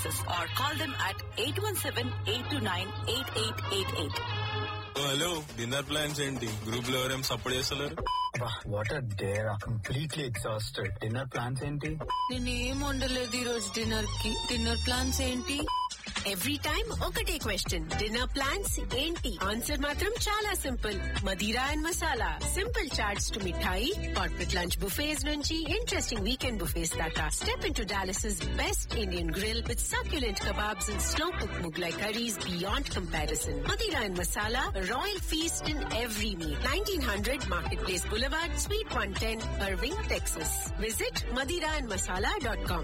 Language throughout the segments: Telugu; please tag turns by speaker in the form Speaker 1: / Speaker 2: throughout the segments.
Speaker 1: or call them at 817-829-8888.
Speaker 2: Hello dinner plans ఏంటి గ్రూప్ లో ఎవరేం సపోర్ట్ చేస్తలేరు
Speaker 3: what are there completely exhausted dinner plans ఏంటి
Speaker 1: నేనేం వండలేదు ఈ రోజు డిన్నర్ కి డిన్నర్ ప్లాన్స్ ఏంటి
Speaker 4: ఎవ్రీ టైం ఒకటే క్వశ్చన్ డిన్నర్ ప్లాన్స్ ఏంటి ఆన్సర్ మాత్రం చాలా simple Madira and masala simple chaats to mithai corporate lunch buffets నుంచి ఇంట్రెస్టింగ్ వీకెండ్ బుఫేస్ దాకా step in to Dallas best Indian grill with succulent kebabs and slow cooked Mughlai curries beyond comparison. Madira and Masala, a royal feast in every meal. 1900 Marketplace Boulevard, Suite 110, Irving, Texas. Visit madiraandmasala.com.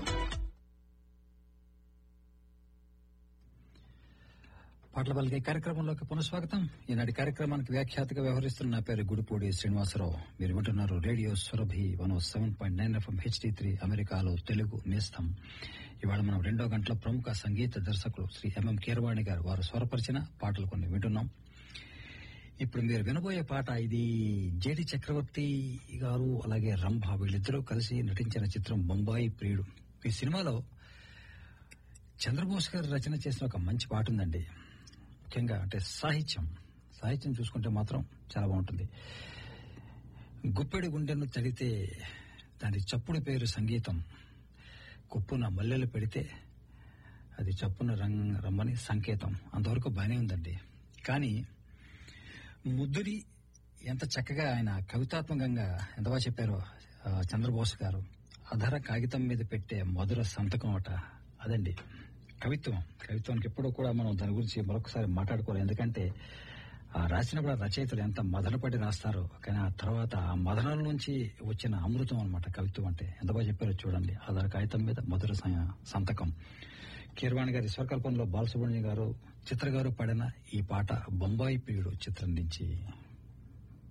Speaker 5: పాటల పలికే కార్యక్రమంలోకి పునఃస్వాగతం ఈనాటి కార్యక్రమానికి వ్యాఖ్యాతగా వ్యవహరిస్తున్న నా పేరు గుడిపూడి శ్రీనివాసరావు మీరు వింటున్నారు radio Surabhi one seven point nine FM HD three అమెరికాలో తెలుగు నేస్తం ఇవాళ మనం రెండో గంటల ప్రముఖ సంగీత దర్శకులు శ్రీ ఎంఎం కీరవాణి గారు వారు స్వరపరిచిన పాటలు కొన్ని వింటున్నాం ఇప్పుడు మీరు వినబోయే పాట ఇది జేడి చక్రవర్తి గారు అలాగే రంభ వీళ్ళిద్దరూ కలిసి నటించిన చిత్రం బొంబాయి ప్రియుడు ఈ సినిమాలో చంద్రబోస్ గారు రచన చేసిన ఒక మంచి పాట ఉందండి ముఖ్యంగా అంటే సాహిత్యం సాహిత్యం చూసుకుంటే మాత్రం చాలా బాగుంటుంది గుప్పెడి గుండెను తడితే దాని చప్పుడు పేరు సంగీతం కుప్పున మల్లెలు పెడితే అది చప్పున రంగ్ రమ్మని సంకేతం అంతవరకు బాగానే ఉందండి కానీ ముద్దురి ఎంత చక్కగా ఆయన కవితాత్మకంగా ఎంత బాగా చెప్పారో ఆ, చంద్రబోస్ గారు అధర కాగితం మీద పెట్టే మధుర సంతకం అట అదండి కవిత్వం కవిత్వానికి ఎప్పుడూ కూడా మనం దాని గురించి మరొకసారి మాట్లాడుకోవాలి ఎందుకంటే ఆ రాసినప్పుడు ఆ రచయితలు ఎంత మదనపడి రాస్తారో కానీ ఆ తర్వాత ఆ మదనం నుంచి వచ్చిన అమృతం అన్నమాట కవిత్వం అంటే ఎంత బాగా చెప్పారో చూడండి ఆధార కాగితం మీద మధుర స- సంతకం కీర్వాణి గారి స్వరకల్పనలో బాలసుబ్రహ్మణ్యం గారు చిత్ర గారు పాడిన ఈ పాట బొంబాయి ప్రియుడు చిత్రం నుంచి